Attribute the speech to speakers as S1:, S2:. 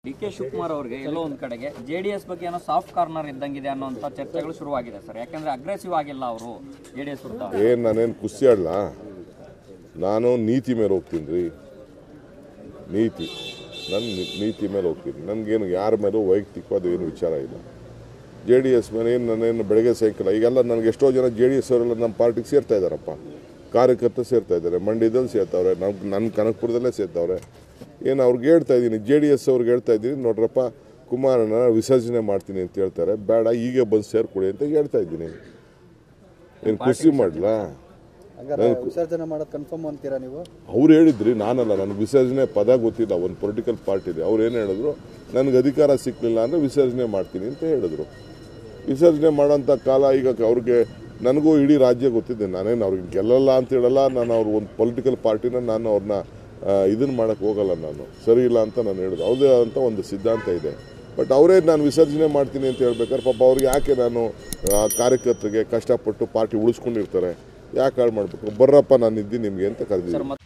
S1: D K Shivakumar ಅವರಿಗೆ ಎಲ್ಲೋ ಒಂದ್ ಕಡೆಗೆ ಜೆ ಡಿ ಎಸ್ ಬಗ್ಗೆ ಏನೋ ಸಾಫ್ಟ್ ಕಾರ್ನರ್ ಇದ್ದಂಗಿದೆ ಅನ್ನೋಂಥ ಚರ್ಚೆಗಳು ಶುರುವಾಗಿದೆ ಸರ್ ಯಾಕಂದ್ರೆ ಅಗ್ರೆಸಿವ್ ಆಗಿಲ್ಲ ಅವರು ಜೆ ಡಿ ಎಸ್ ವಿರುದ್ಧ
S2: ಏನು ನಾನೇನು ಕುಸ್ತಿ ಆಡ್ಲ ನಾನು ನೀತಿ ಮೇಲೆ ಹೋಗ್ತೀನಿ ರೀ ನೀತಿ ನನ್ನ ನೀತಿ ಮೇಲೆ ಹೋಗ್ತೀನಿ ನನಗೇನು ಯಾರ ಮೇಲೂ ವೈಯಕ್ತಿಕವಾದ ಏನು ವಿಚಾರ ಇಲ್ಲ ಜೆ ಡಿ ಎಸ್ ಮೇಲೆ ಏನು ನಾನೇನು ಬೆಳಗ್ಗೆ ಸಾಯಂಕಾಲ ಈಗೆಲ್ಲ ನನಗೆ ಎಷ್ಟೋ ಜನ ಜೆ ಡಿ ಎಸ್ ಅವರೆಲ್ಲ ನಮ್ಮ ಪಾರ್ಟಿಗೆ ಸೇರ್ತಾ ಇದ್ದಾರಪ್ಪ ಕಾರ್ಯಕರ್ತರು ಸೇರ್ತಾ ಇದ್ದಾರೆ ಮಂಡ್ಯದಲ್ಲಿ ಸೇರ್ತಾವ್ರೆ ನಮ್ಮ ನನ್ನ ಕನಕಪುರದಲ್ಲೇ ಸೇರ್ತಾವ್ರೆ ಏನು ಅವ್ರಿಗೆ ಹೇಳ್ತಾ ಇದ್ದೀನಿ ಜೆ ಡಿ ಎಸ್ ಅವ್ರಿಗೆ ಹೇಳ್ತಾ ಇದ್ದೀನಿ ನೋಡ್ರಪ್ಪ ಕುಮಾರನ ವಿಸರ್ಜನೆ ಮಾಡ್ತೀನಿ ಅಂತ ಹೇಳ್ತಾರೆ ಬೇಡ ಈಗ ಬಂದು ಸೇರ್ಕೊಡಿ ಅಂತ ಹೇಳ್ತಾ ಇದ್ದೀನಿ ಏನು ಖುಷಿ ಮಾಡಲಾ
S3: ಹಂಗಾರೆ ವಿಸರ್ಜನೆ ಮಾಡೋದು ಕನ್ಫರ್ಮ್ ಅಂತೀರಾ ನೀವು
S2: ಅವ್ರು ಹೇಳಿದ್ರಿ ನಾನಲ್ಲ ನನಗೆ ವಿಸರ್ಜನೆ ಪದ ಗೊತ್ತಿಲ್ಲ ಒಂದು ಪೊಲಿಟಿಕಲ್ ಪಾರ್ಟಿ ಇದೆ ಅವ್ರು ಏನು ಹೇಳಿದ್ರು ನನಗೆ ಅಧಿಕಾರ ಸಿಕ್ಕಲಿಲ್ಲ ಅಂದರೆ ವಿಸರ್ಜನೆ ಮಾಡ್ತೀನಿ ಅಂತ ಹೇಳಿದ್ರು ವಿಸರ್ಜನೆ ಮಾಡೋಂಥ ಕಾಲ ಈಗ ಅವ್ರಿಗೆ ನನಗೂ ಇಡೀ ರಾಜ್ಯ ಗೊತ್ತಿದೆ ನಾನೇನು ಅವ್ರಿಗೆ ಗೆಲ್ಲಲ್ಲ ಅಂತ ಹೇಳಲ್ಲ ನಾನು ಅವ್ರು ಒಂದು ಪೊಲಿಟಿಕಲ್ ಪಾರ್ಟಿನ ನಾನು ಅವ್ರನ್ನ ಇದನ್ನು ಮಾಡೋಕ್ಕೆ ಹೋಗಲ್ಲ ನಾನು ಸರಿ ಇಲ್ಲ ಅಂತ ನಾನು ಹೇಳಿದೆ ಅವ್ರದೇ ಆದಂಥ ಒಂದು ಸಿದ್ಧಾಂತ ಇದೆ ಬಟ್ ಅವರೇ ನಾನು ವಿಸರ್ಜನೆ ಮಾಡ್ತೀನಿ ಅಂತ ಹೇಳ್ಬೇಕಾದ್ರೆ ಪಾಪ ಅವ್ರಿಗೆ ಯಾಕೆ ನಾನು ಆ, ಕಾರ್ಯಕರ್ತರಿಗೆ ಕಷ್ಟಪಟ್ಟು ಪಾರ್ಟಿ ಉಳಿಸ್ಕೊಂಡಿರ್ತಾರೆ ಯಾಕೆ ಹಾಳು ಮಾಡಬೇಕು ಬರ್ರಪ್ಪ ನಾನು ಇದ್ದೀನಿ ನಿಮಗೆ ಅಂತ ಕರೆದಿದ್ದೀನಿ
S1: ಸರ್